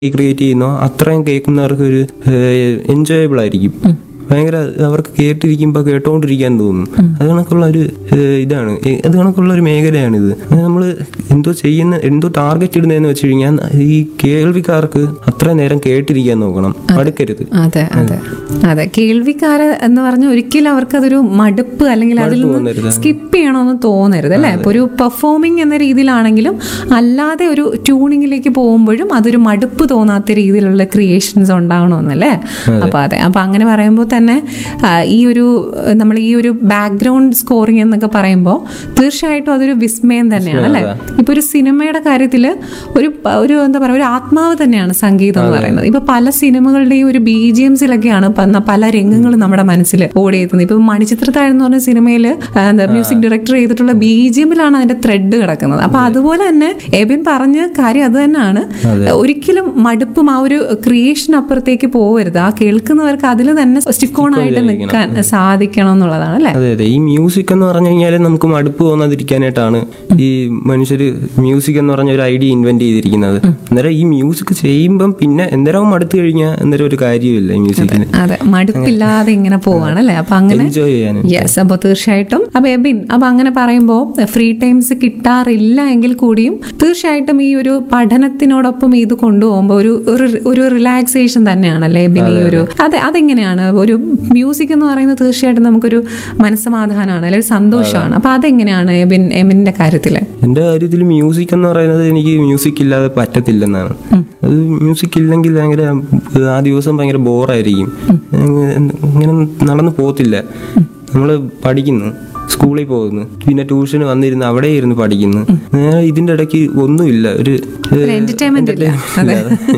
Create ചെയ്യുന്നോ അത്രയും കേൾക്കുന്നവർക്ക് ഒരു എൻജോയബിൾ ആയിരിക്കും ഭയങ്കര അവർക്ക് കേട്ടിരിക്കുമ്പോൾ കേട്ടോണ്ടിരിക്കാൻ തോന്നും അത് കണക്കുള്ള ഒരു ഏഹ്, ഇതാണ് ഏ- അത് കണക്കുള്ള ഒരു മേഖലയാണിത് നമ്മൾ എന്തോ ചെയ്യുന്ന എന്തോ ടാർഗറ്റ് ഇടുന്നതെന്ന് വെച്ച് കഴിഞ്ഞാൽ ഈ കേൾവിക്കാർക്ക് അത്ര നേരം കേട്ടിരിക്കാൻ നോക്കണം അടുക്കരുത് അതെ അതെ അതെ കേൾവിക്കാര് എന്ന് പറഞ്ഞ ഒരിക്കലും അവർക്ക് അതൊരു മടുപ്പ് അല്ലെങ്കിൽ അതിൽ തോന്നരുത്. നിന്ന് സ്കിപ്പ് ചെയ്യണമെന്ന് തോന്നരുത് അല്ലേ ഇപ്പൊ ഒരു പെർഫോമിംഗ് എന്ന രീതിയിലാണെങ്കിലും അല്ലാതെ ഒരു ട്യൂണിങ്ങിലേക്ക് പോകുമ്പോഴും അതൊരു മടുപ്പ് തോന്നാത്ത രീതിയിലുള്ള ക്രിയേഷൻസ് ഉണ്ടാവണമെന്നല്ലേ അപ്പൊ അതെ അപ്പൊ അങ്ങനെ പറയുമ്പോൾ തന്നെ ആ, ഈ ഒരു നമ്മൾ ഈ ഒരു ബാക്ക്ഗ്രൗണ്ട് സ്കോറിംഗ് എന്നൊക്കെ പറയുമ്പോൾ തീർച്ചയായിട്ടും അതൊരു വിസ്മയം തന്നെയാണ് അല്ലേ ഇപ്പൊ ഒരു സിനിമയുടെ കാര്യത്തിൽ ഒരു പ- ഒരു എന്താ പറയുക ഒരു ആത്മാവ് തന്നെയാണ് സംഗീതം എന്ന് പറയുന്നത് ഇപ്പൊ പല സിനിമകളുടെയും ഒരു ബി ജി എംസിലൊക്കെയാണ് പല രംഗങ്ങളും നമ്മുടെ മനസ്സിൽ ഓടിയെത്തുന്നത് ഇപ്പൊ മണിച്ചിത്രത്താഴ് എന്ന് പറഞ്ഞ സിനിമയിൽ എന്താ മ്യൂസിക് ഡയറക്ടർ ചെയ്തിട്ടുള്ള ബി ജി എമ്മിലാണ് അതിന്റെ ത്രെഡ് കിടക്കുന്നത് അപ്പൊ അതുപോലെ തന്നെ എബിൻ പറഞ്ഞ കാര്യം അത് തന്നെയാണ് ഒരിക്കലും മടുപ്പും ആ ഒരു ക്രിയേഷൻ അപ്പുറത്തേക്ക് പോകരുത് ആ കേൾക്കുന്നവർക്ക് അതിൽ തന്നെ സ്റ്റിക്ക് ഓൺ ആയിട്ട് നിൽക്കാൻ സാധിക്കണം എന്നുള്ളതാണ് അല്ലേ അതെ അതെ ഈ മ്യൂസിക് എന്ന് പറഞ്ഞു കഴിഞ്ഞാൽ നമുക്ക് മടുപ്പ് തോന്നാതിരിക്കാനായിട്ടാണ് ഈ മനുഷ്യർ മ്യൂസിക് എന്ന് പറഞ്ഞ ഒരു ഐഡിയ ഇൻവെന്റ് ചെയ്തിരിക്കുന്നത് അന്നേരം ഈ മ്യൂസിക് ചെയ്യുമ്പം പിന്നെ എന്തേരം മടുത്തു കഴിഞ്ഞാൽ എന്തേരം ഒരു കാര്യമില്ല ഈ മ്യൂസിക്കിന് അതെ മടുപ്പില്ലാതെ ഇങ്ങനെ പോവാണ് അല്ലേ അപ്പൊ അങ്ങനെ എൻജോയ് ചെയ്യാൻ യെസ് അപ്പോൾ തീർച്ചയായിട്ടും അപ്പൊ എബിൻ അപ്പൊ അങ്ങനെ പറയുമ്പോൾ ഫ്രീ ടൈംസ് കിട്ടാറില്ല എങ്കിൽ കൂടിയും തീർച്ചയായിട്ടും ഈ ഒരു പഠനത്തിനോടൊപ്പം ഇത് കൊണ്ടുപോകുമ്പോൾ ഒരു ഒരു- ഒരു റിലാക്സേഷൻ തന്നെയാണല്ലേ എബിൻ ഈ ഒരു അതെ അതെങ്ങനെയാണ് ഒരു മ്യൂസിക് എന്ന് പറയുന്നത് തീർച്ചയായിട്ടും നമുക്കൊരു മനസ്സമാധാനമാണ് അല്ലെങ്കിൽ സന്തോഷമാണ് അപ്പൊ അതെങ്ങനെയാണ് എബിൻ എബിന്റെ കാര്യത്തില് എന്റെ കാര്യത്തിൽ മ്യൂസിക് എന്ന് പറയുന്നത് എനിക്ക് മ്യൂസിക് ഇല്ലാതെ പറ്റത്തില്ലെന്നാണ് അത് മ്യൂസിക് ഇല്ലെങ്കിൽ ഭയങ്കര ആ ദിവസം ഭയങ്കര ബോറായിരിക്കും ഇങ്ങനെ നടന്നു പോകത്തില്ല നമ്മൾ പഠിക്കുന്നു സ്കൂളിൽ പോകുന്നു പിന്നെ ട്യൂഷന് വന്നിരുന്ന് അവിടെ ഇരുന്ന് പഠിക്കുന്നു നേരെ ഇതിന്റെ ഇടയ്ക്ക് ഒന്നുമില്ല ഒരു ഏഹ്, എന്റർടൈൻമെന്റ് ഇല്ല അതെ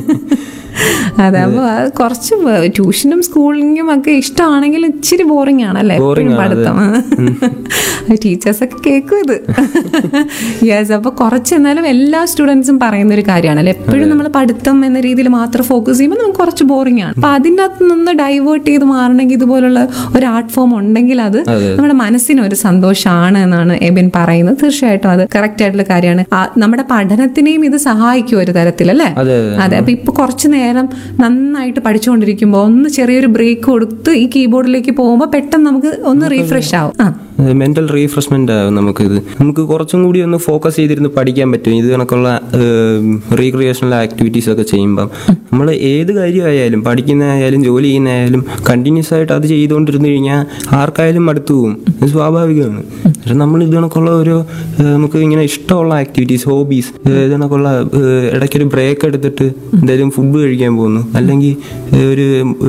അതെ അപ്പൊ അത് കുറച്ച് ട്യൂഷനും സ്കൂളിങ്ങും ഒക്കെ ഇഷ്ടമാണെങ്കിൽ ഇച്ചിരി ബോറിംഗ് ആണല്ലേ Boring എപ്പോഴും ആണ്, പഠിത്തം ടീച്ചേഴ്സ് ഒക്കെ കേൾക്കും ഇത് യെസ് അപ്പൊ കുറച്ച് എന്നാലും എല്ലാ സ്റ്റുഡൻസും പറയുന്ന ഒരു കാര്യമാണല്ലേ എപ്പോഴും നമ്മൾ പഠിത്തം എന്ന രീതിയിൽ മാത്രം ഫോക്കസ് ചെയ്യുമ്പോൾ നമുക്ക് കുറച്ച് ബോറിംഗ് ആണ് അപ്പൊ അതിൻ്റെ അകത്ത് നിന്ന് ഡൈവേർട്ട് ചെയ്ത് മാറണമെങ്കിൽ ഇതുപോലുള്ള ഒരു ആർട്ട് ഫോം ഉണ്ടെങ്കിൽ അത് അതെ. നമ്മുടെ മനസ്സിന് ഒരു സന്തോഷമാണ് എന്നാണ് എബിൻ പറയുന്നത് തീർച്ചയായിട്ടും അത് കറക്റ്റ് ആയിട്ടുള്ള കാര്യമാണ് ആ, നമ്മുടെ പഠനത്തിനെയും ഇത് സഹായിക്കും ഒരു തരത്തിൽ അല്ലേ അതെ അതെ അതെ അപ്പൊ ഇപ്പൊ കുറച്ചു നേരം നന്നായിട്ട് പഠിച്ചുകൊണ്ടിരിക്കുമ്പോൾ ഒന്ന് ചെറിയൊരു ബ്രേക്ക് കൊടുത്ത് ഈ കീബോർഡിലേക്ക് പോകുമ്പോൾ പെട്ടെന്ന് നമുക്ക് ഒന്ന് റീഫ്രഷ് ആവും ആ മെന്റൽ റീഫ്രഷ്മെന്റ് ആവും നമുക്കിത് നമുക്ക് കുറച്ചും കൂടി ഒന്ന് ഫോക്കസ് ചെയ്തിരുന്ന് പഠിക്കാൻ പറ്റും ഇത് കണക്കുള്ള റീക്രിയേഷണൽ ആക്ടിവിറ്റീസ് ഒക്കെ ചെയ്യുമ്പം നമ്മൾ ഏത് കാര്യമായാലും പഠിക്കുന്നതായാലും ജോലി ചെയ്യുന്നതായാലും കണ്ടിന്യൂസ് ആയിട്ട് അത് ചെയ്തുകൊണ്ടിരുന്നു കഴിഞ്ഞാൽ ആർക്കായാലും മടുത്തു പോകും ഇത് സ്വാഭാവികമാണ് പക്ഷെ നമ്മൾ ഇത് കണക്കുള്ള ഒരു ഏഹ്, നമുക്ക് ഇങ്ങനെ ഇഷ്ടമുള്ള ആക്ടിവിറ്റീസ് ഹോബീസ് ഇത് കണക്കുള്ള ഏഹ്, ഇടയ്ക്കൊരു ബ്രേക്ക് എടുത്തിട്ട് എന്തെങ്കിലും ഫുഡ് കഴിക്കാൻ പോകുന്നു അല്ലെങ്കിൽ ഏഹ്, ഒരു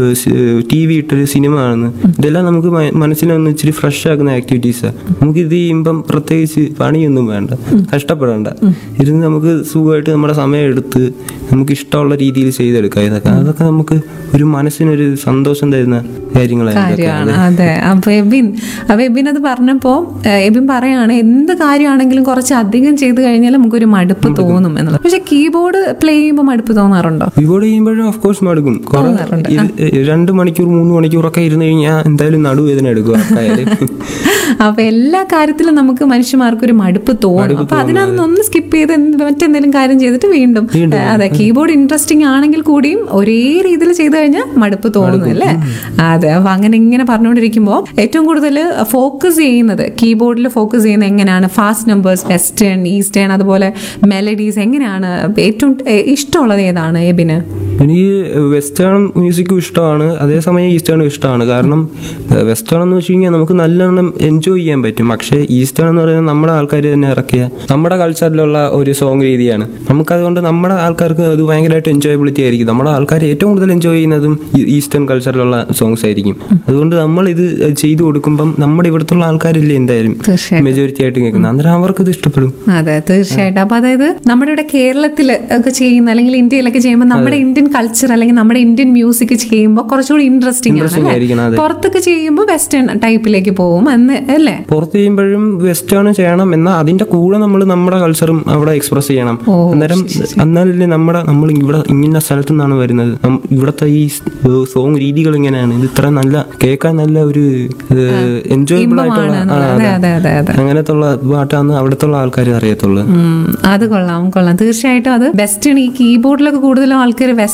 ടി വി ഇട്ടൊരു സിനിമ കാണുന്നു ഇതെല്ലാം നമുക്ക് മ- മനസ്സിനെ ഒന്ന് ഇച്ചിരി ഫ്രഷ് ആക്കുന്ന ആക്ടിവിറ്റീസാണ് നമുക്ക് ഇത് ചെയ്യുമ്പം പ്രത്യേകിച്ച് പണിയൊന്നും വേണ്ട കഷ്ടപ്പെടണ്ട ഇരുന്ന് നമുക്ക് സുഖമായിട്ട് നമ്മുടെ സമയം എടുത്ത് നമുക്ക് ഇഷ്ടമുള്ള രീതിയിൽ ചെയ്തെടുക്കാം ഇതൊക്കെ അതൊക്കെ നമുക്ക് ഒരു മനസ്സിനൊരു സന്തോഷം തരുന്ന കാര്യങ്ങളാണ് ഇതൊക്കെ. കാര്യമാണ് അതെ അപ്പൊ എബിൻ അപ്പൊ എബിൻ അത് പറഞ്ഞപ്പോ ഏഹ്, എബിൻ പറയാണ് എന്ത് കാര്യമാണെങ്കിലും കുറച്ച് അധികം ചെയ്ത് കഴിഞ്ഞാൽ നമുക്കൊരു മടുപ്പ് തോന്നും എന്നുള്ളത് പക്ഷെ കീബോർഡ് പ്ലേ ചെയ്യുമ്പോൾ മടുപ്പ് തോന്നാറുണ്ടോ കീബോർഡ് ചെയ്യുമ്പോഴും ഓഫ് കോഴ്സ് മടുക്കും കുറെ ഇരു- രണ്ട് മണിക്കൂർ മൂന്ന് മണിക്കൂറൊക്കെ ഇരുന്ന് കഴിഞ്ഞാൽ എന്തായാലും നടുവേദന എടുക്കും ആർക്കായാലും അപ്പൊ എല്ലാ കാര്യത്തിലും നമുക്ക് മനുഷ്യന്മാർക്ക് ഒരു മടുപ്പ് തോന്നും അപ്പൊ അതിനകത്ത് ഒന്ന് സ്കിപ്പ് ചെയ്ത് എന്ത് മറ്റെന്തെങ്കിലും കാര്യം ചെയ്തിട്ട് വീണ്ടും ഏഹ്, അതെ കീബോർഡ് ഇൻട്രസ്റ്റിംഗ് ആണെങ്കിൽ കൂടിയും ഒരേ രീതിയിൽ ചെയ്തു കഴിഞ്ഞാൽ മടുപ്പ് തോന്നുന്നു അല്ലേ അതെ അപ്പൊ അങ്ങനെ ഇങ്ങനെ പറഞ്ഞുകൊണ്ടിരിക്കുമ്പോൾ ഏറ്റവും കൂടുതൽ ഫോക്കസ് ചെയ്യുന്നത് കീബോർഡിൽ ഫോക്കസ് ചെയ്യുന്നത് എങ്ങനെയാണ് ഫാസ്റ്റ് നമ്പേഴ്സ് വെസ്റ്റേൺ ഈസ്റ്റേൺ അതുപോലെ മെലഡീസ് എങ്ങനെയാണ് ഏറ്റവും ഏഹ്, ഇഷ്ടമുള്ളത് ഏതാണ് എബിന് എനിക്ക് വെസ്റ്റേൺ മ്യൂസിക്കും ഇഷ്ടമാണ് അതേസമയം ഈസ്റ്റേണും ഇഷ്ടമാണ് കാരണം വെസ്റ്റേൺ എന്ന് വെച്ച് കഴിഞ്ഞാൽ നമുക്ക് നല്ലോണം എൻജോയ് ചെയ്യാൻ പറ്റും പക്ഷേ ഈസ്റ്റേൺ എന്ന് പറയുന്നത് നമ്മുടെ ആൾക്കാർ തന്നെ ഇറക്കിയ നമ്മുടെ കൾച്ചറിലുള്ള ഒരു സോങ് രീതിയാണ് നമുക്കതുകൊണ്ട് നമ്മുടെ ആൾക്കാർക്ക് അത് ഭയങ്കരമായിട്ട് എൻജോയബിലിറ്റി ആയിരിക്കും നമ്മുടെ ആൾക്കാർ ഏറ്റവും കൂടുതൽ എൻജോയ് ചെയ്യുന്നതും ഈ- ഈസ്റ്റേൺ കൾച്ചറിലുള്ള സോങ്സ് ആയിരിക്കും അതുകൊണ്ട് നമ്മൾ ഇത് ചെയ്തു കൊടുക്കുമ്പം നമ്മുടെ ഇവിടുത്തുള്ള ആൾക്കാരില്ലേ എന്തായാലും തീർച്ചയായും മെജോറിറ്റി ആയിട്ട് കേൾക്കുന്നത് അന്നേരം അവർക്ക് ഇത് ഇഷ്ടപ്പെടും അതെ തീർച്ചയായിട്ടും അപ്പൊ അതായത് നമ്മുടെ ഇവിടെ കേരളത്തിൽ ഒക്കെ ചെയ്യുന്ന അല്ലെങ്കിൽ ഇന്ത്യയിലൊക്കെ ചെയ്യുമ്പോൾ നമ്മുടെ ഇന്ത്യൻ ഇന്ത്യൻ കൾച്ചർ അല്ലെങ്കിൽ നമ്മുടെ ഇന്ത്യൻ മ്യൂസിക് ചെയ്യുമ്പോൾ കുറച്ചുകൂടി ഇൻട്രസ്റ്റിംഗ് ആണ് Interesting ആയിരിക്കണം, അല്ലേ അതെ. പുറത്തൊക്കെ ചെയ്യുമ്പോൾ വെസ്റ്റേൺ ടൈപ്പിലേക്ക് പോകും എന്ന് അല്ലേ പുറത്ത് ചെയ്യുമ്പോഴും വെസ്റ്റേൺ ചെയ്യണം എന്നാൽ അതിന്റെ കൂടെ നമ്മൾ നമ്മുടെ കൾച്ചറും അവിടെ എക്സ്പ്രസ് ചെയ്യണം ഓ, അന്നേരം എന്നാലല്ലേ നമ്മുടെ നമ്മൾ ഇവിടെ ഇങ്ങനെ സ്ഥലത്തു നിന്നാണ് വരുന്നത് നം- ഇവിടുത്തെ ഈ സോങ് രീതികൾ ഇങ്ങനെയാണ് ഇത് ഇത്ര നല്ല കേൾക്കാൻ നല്ല ഒരു എൻജോയബിൾ ആയിട്ടുള്ള ഇമ്പമാണ് ആ, അതെ അതെ. അതെ അതെ അതെ അങ്ങനത്തെ ഉള്ള പാട്ടാണ് അവിടുത്തെ ആൾക്കാർ അറിയത്തുള്ളൂ ഉം, അത് കൊള്ളാം കൊള്ളാം തീർച്ചയായിട്ടും അത് വെസ്റ്റേൺ ഈ കീബോർഡിലൊക്കെ കൂടുതലും ആൾക്കാർ